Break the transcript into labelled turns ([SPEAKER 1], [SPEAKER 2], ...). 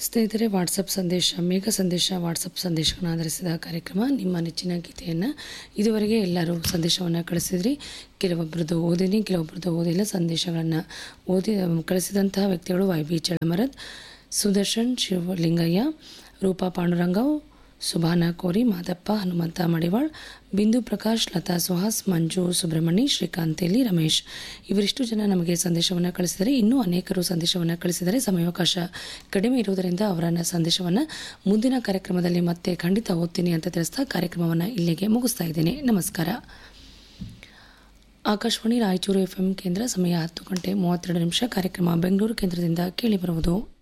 [SPEAKER 1] ಸ್ನೇಹಿತರೆ ವಾಟ್ಸಪ್ ಸಂದೇಶ ಮೇಘ ಸಂದೇಶ ವಾಟ್ಸಪ್ ಸಂದೇಶಗಳನ್ನು ಆಧರಿಸಿದ ಕಾರ್ಯಕ್ರಮ ನಿಮ್ಮ ನೆಚ್ಚಿನ ಗೀತೆಯನ್ನು ಇದುವರೆಗೆ ಎಲ್ಲರೂ ಸಂದೇಶವನ್ನು ಕಳಿಸಿದ್ರಿ ಕೆಲವೊಬ್ಬರದ್ದು ಓದಿನಿ ಕೆಲವೊಬ್ಬರದ್ದು ಓದಿಲ್ಲ ಸಂದೇಶಗಳನ್ನು ಓದಿ ಕಳಿಸಿದಂತಹ ವ್ಯಕ್ತಿಗಳು ವೈ ಬಿ ಚಳಮರದ್ ಸುದರ್ಶನ್ ಶಿವಲಿಂಗಯ್ಯ ರೂಪಾ ಪಾಂಡುರಂಗವ್ ಸುಭಾನ ಕೋರಿ ಮಾದಪ್ಪ ಹನುಮಂತ ಮಡಿವಾಳ್ ಬಿಂದು ಪ್ರಕಾಶ್ ಲತಾ ಸುಹಾಸ್ ಮಂಜು ಸುಬ್ರಹ್ಮಣಿ ಶ್ರೀಕಾಂತ್ ತೇಲಿ ರಮೇಶ್ ಇವರಿಷ್ಟು ಜನ ನಮಗೆ ಸಂದೇಶವನ್ನು ಕಳಿಸಿದರೆ ಇನ್ನೂ ಅನೇಕರು ಸಂದೇಶವನ್ನು ಕಳಿಸಿದರೆ ಸಮಯಾವಕಾಶ ಕಡಿಮೆ ಇರುವುದರಿಂದ ಅವರ ಸಂದೇಶವನ್ನು ಮುಂದಿನ ಕಾರ್ಯಕ್ರಮದಲ್ಲಿ ಮತ್ತೆ ಖಂಡಿತ ಓದ್ತೀನಿ ಅಂತ ತಿಳಿಸ್ತಾ ಕಾರ್ಯಕ್ರಮವನ್ನು ಇಲ್ಲಿಗೆ ಮುಗಿಸ್ತಾ ಇದ್ದೇನೆ ನಮಸ್ಕಾರ ಆಕಾಶವಾಣಿ ರಾಯಚೂರು ಎಫ್ ಕೇಂದ್ರ ಸಮಯ ಹತ್ತು ಗಂಟೆ ಮೂವತ್ತೆರಡು ನಿಮಿಷ ಕಾರ್ಯಕ್ರಮ ಬೆಂಗಳೂರು ಕೇಂದ್ರದಿಂದ ಕೇಳಿ ಬರುವುದು